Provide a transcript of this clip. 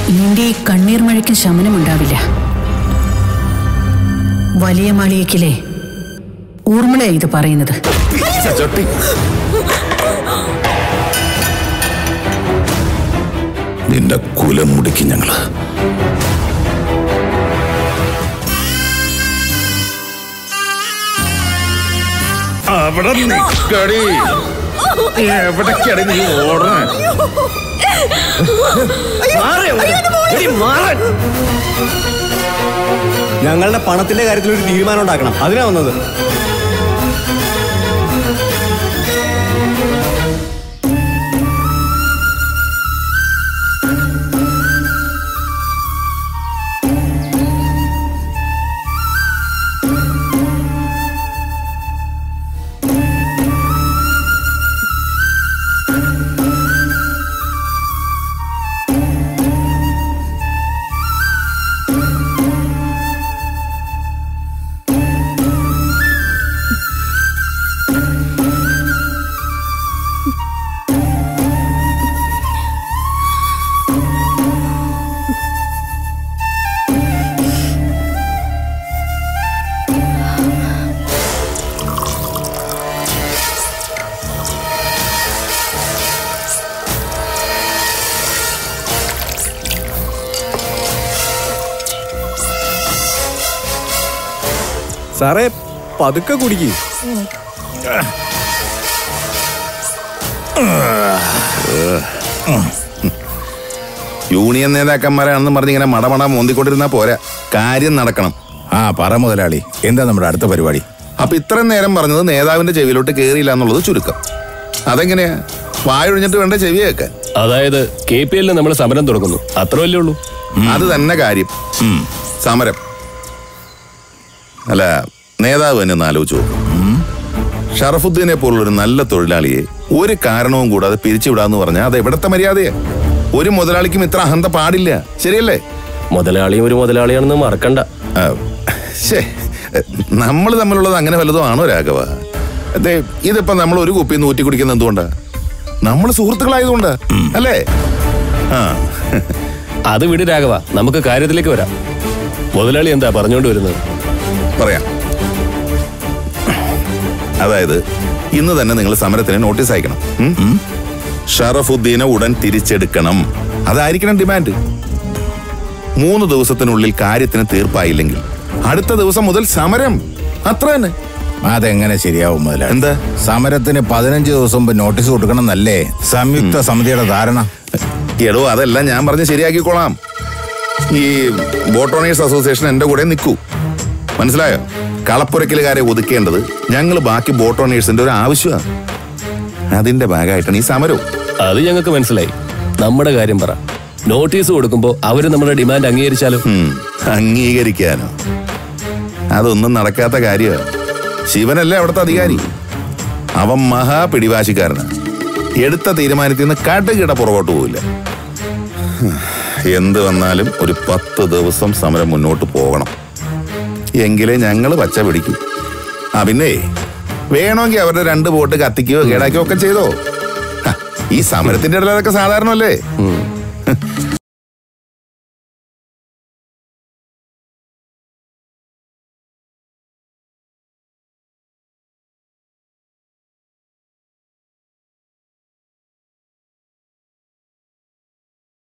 നിന്റെ ഈ കണ്ണീർ മഴയ്ക്ക് ശമനമുണ്ടാവില്ല വലിയ മാളികയ്ക്കിലെ ഊർമിള ഇത് പറയുന്നത് ചട്ടി നിന്റെ കുലം മുടിക്കും ഞങ്ങള് അവിടെ നിക്കടി എവിടേക്കടി നീ ഓടണേ ഞങ്ങളുടെ പണത്തിന്റെ കാര്യത്തിൽ ഒരു തീരുമാനം ഉണ്ടാക്കണം അതിനാ വന്നത് സാറേ പതുക്കെ കുടിക്ക് യൂണിയൻ നേതാക്കന്മാരാണെന്ന് പറഞ്ഞ് ഇങ്ങനെ മടമട മോന്തിക്കൊണ്ടിരുന്നാ പോരാ കാര്യം നടക്കണം ആ പറ മുതലാളി എന്താ നമ്മുടെ അടുത്ത പരിപാടി അപ്പൊ ഇത്രയും നേരം പറഞ്ഞത് നേതാവിന്റെ ചെവിയിലോട്ട് കേറിയില്ല എന്നുള്ളത് ചുരുക്കം അതെങ്ങനെയാ വായൊഴിഞ്ഞിട്ട് വേണ്ട ചെവി കേൾക്കാൻ അതായത് കെ പി എല്ലിന് നമ്മൾ സമരം തുടങ്ങുന്നു അത്ര വല്ലേ ഉള്ളൂ അത് തന്നെ കാര്യം സമരം അല്ല നേതാവ് തന്നെ ഒന്ന് ആലോചിച്ച് നോക്കും ഷറഫുദ്ദീനെ പോലുള്ളൊരു നല്ല തൊഴിലാളിയെ ഒരു കാരണവും കൂടാതെ പിരിച്ചുവിടാന്ന് പറഞ്ഞാൽ അത് എവിടത്തെ മര്യാദയാ ഒരു മുതലാളിക്കും ഇത്ര അഹന്ത പാടില്ല ശരിയല്ലേ മുതലാളിയും ഒരു മുതലാളിയാണെന്ന് മറക്കണ്ട നമ്മൾ തമ്മിലുള്ളത് അങ്ങനെ വല്ലതും ആണോ രാഘവ അതെ ഇതിപ്പോ നമ്മൾ ഒരു കുപ്പി നൂറ്റി കുടിക്കുന്ന എന്തുകൊണ്ടാ നമ്മൾ സുഹൃത്തുക്കളായതുകൊണ്ടാ അല്ലേ ആ അത് വിട് രാഘവ നമുക്ക് കാര്യത്തിലേക്ക് വരാം മുതലാളി എന്താ പറഞ്ഞുകൊണ്ട് വരുന്നത് പറയാം അതായത് ഇന്ന് തന്നെ നിങ്ങൾ സമരത്തിന് നോട്ടീസ് അയക്കണം ഉം? ഷറഫുദ്ദീനെ ഉടൻ തിരിച്ചെടുക്കണം അതായിരിക്കണം ഡിമാൻഡ് മൂന്ന് ദിവസത്തിനുള്ളിൽ കാര്യത്തിന് തീർപ്പായില്ലെങ്കിൽ അടുത്ത ദിവസം മുതൽ സമരം അത്ര തന്നെ അതെങ്ങനെ ശരിയാവും മുതലാളി എന്താ സമരത്തിന് പതിനഞ്ച് ദിവസം മുമ്പ് നോട്ടീസ് കൊടുക്കണം എന്നല്ലേ സംയുക്ത സമിതിയുടെ ധാരണ എടോ അതെല്ലാം ഞാൻ പറഞ്ഞ് ശരിയാക്കിക്കോളാം ഈ ബോട്ട് ഓണേഴ്സ് അസോസിയേഷൻ എന്റെ കൂടെ നിൽക്കൂ മനസ്സിലായോ കളപ്പുരക്കലുകാരെ ഒതുക്കേണ്ടത് ഞങ്ങൾ ബാക്കി ബോട്ട് ഓണേഴ്സിന്റെ ഒരു ആവശ്യമാണ് അതിന്റെ ഭാഗമായിട്ടാണ് ഈ സമരവും അത് ഞങ്ങൾക്ക് മനസ്സിലായി നമ്മുടെ കാര്യം പറ നോട്ടീസ് കൊടുക്കുമ്പോ അവര് നമ്മുടെ ഡിമാൻഡ് അംഗീകരിച്ചാലോ ഉം, അംഗീകരിക്കാനോ അതൊന്നും നടക്കാത്ത കാര്യമാണ് ശിവനല്ലേ അവിടുത്തെ അധികാരി അവൻ മഹാ പിടിവാശിക്കാരനാണ് എടുത്ത തീരുമാനത്തിൽ നിന്ന് കടുകിട പുറകോട്ട് പോവില്ല എന്ത് വന്നാലും ഒരു പത്ത് ദിവസം സമരം മുന്നോട്ട് പോകണം എങ്കിലേ ഞങ്ങൾ പച്ച പിടിക്കൂ ആ പിന്നെ വേണമെങ്കിൽ അവരുടെ രണ്ട് ബോട്ട് കത്തിക്കുകയോ കേടാക്കുകയോ ഒക്കെ ചെയ്തോ ഹ, ഈ സമരത്തിന്റെ ഇടയിൽ അതൊക്കെ സാധാരണ അല്ലേ